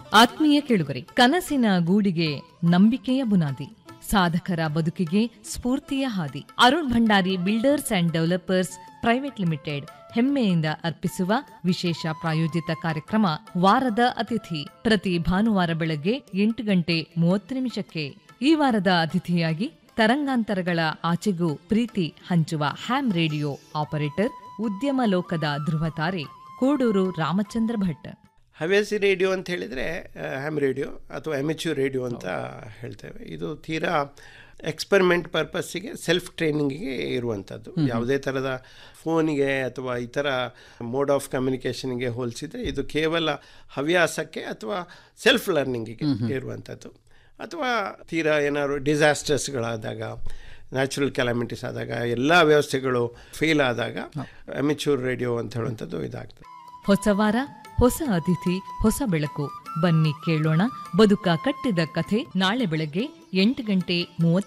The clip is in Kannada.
ಆತ್ಮೀಯ ಕೇಳುಗರೆ ಕನಸಿನ ಗೂಡಿಗೆ ನಂಬಿಕೆಯ ಬುನಾದಿ ಸಾಧಕರ ಬದುಕಿಗೆ ಸ್ಫೂರ್ತಿಯ ಹಾದಿ Arun Bhandari builders and developers private limited ಹೆಮ್ಮೆಯಿಂದ ಅರ್ಪಿಸುವ ವಿಶೇಷ ಪ್ರಾಯೋಜಿತ ಕಾರ್ಯಕ್ರಮ ವಾರದ ಅತಿಥಿ ಪ್ರತಿ ಭಾನುವಾರ ಬೆಳಗ್ಗೆ ಎಂಟು ಗಂಟೆ ಮೂವತ್ತು ನಿಮಿಷಕ್ಕೆ ಈ ವಾರದ ಅತಿಥಿಯಾಗಿ ತರಂಗಾಂತರಗಳ ಆಚೆಗೂ ಪ್ರೀತಿ ಹಂಚುವ ಹ್ಯಾಮ್ ರೇಡಿಯೋ ಆಪರೇಟರ್ ಉದ್ಯಮ ಲೋಕದ ಧ್ರುವತಾರೆ ಕೋಡೂರು ರಾಮಚಂದ್ರ ಭಟ್ ಹವ್ಯಾಸಿ ರೇಡಿಯೋ ಅಂತ ಹೇಳಿದರೆ ಹ್ಯಾಮ್ ರೇಡಿಯೋ ಅಥವಾ ಎಮೆಚ್ಯೂರ್ ರೇಡಿಯೋ ಅಂತ ಹೇಳ್ತೇವೆ ಇದು ತೀರಾ ಎಕ್ಸ್ಪೆರಿಮೆಂಟ್ ಪರ್ಪಸ್ಸಿಗೆ ಸೆಲ್ಫ್ ಟ್ರೈನಿಂಗಿಗೆ ಇರುವಂಥದ್ದು ಯಾವುದೇ ಥರದ ಫೋನಿಗೆ ಅಥವಾ ಇತರ ಮೋಡ್ ಆಫ್ ಕಮ್ಯುನಿಕೇಷನ್ಗೆ ಹೋಲಿಸಿದರೆ ಇದು ಕೇವಲ ಹವ್ಯಾಸಕ್ಕೆ ಅಥವಾ ಸೆಲ್ಫ್ ಲರ್ನಿಂಗಿಗೆ ಇರುವಂಥದ್ದು ಅಥವಾ ತೀರಾ ಏನಾದ್ರು ಡಿಸಾಸ್ಟರ್ಸ್ಗಳಾದಾಗ ನ್ಯಾಚುರಲ್ ಕ್ಯಾಲಮಿಟೀಸ್ ಆದಾಗ ಎಲ್ಲ ವ್ಯವಸ್ಥೆಗಳು ಫೇಲ್ ಆದಾಗ ಅಮೆಚ್ಯೂರ್ ರೇಡಿಯೋ ಅಂತ ಹೇಳುವಂಥದ್ದು ಇದಾಗ್ತದೆ ಹೊಸ ವಾರ ಹೊಸ ಅತಿಥಿ ಹೊಸ ಬೆಳಕು ಬನ್ನಿ ಕೇಳೋಣ ಬದುಕ ಕಟ್ಟಿದ ಕಥೆ ನಾಳೆ ಬೆಳಗ್ಗೆ ಎಂಟು ಗಂಟೆ ಮೂವತ್ತು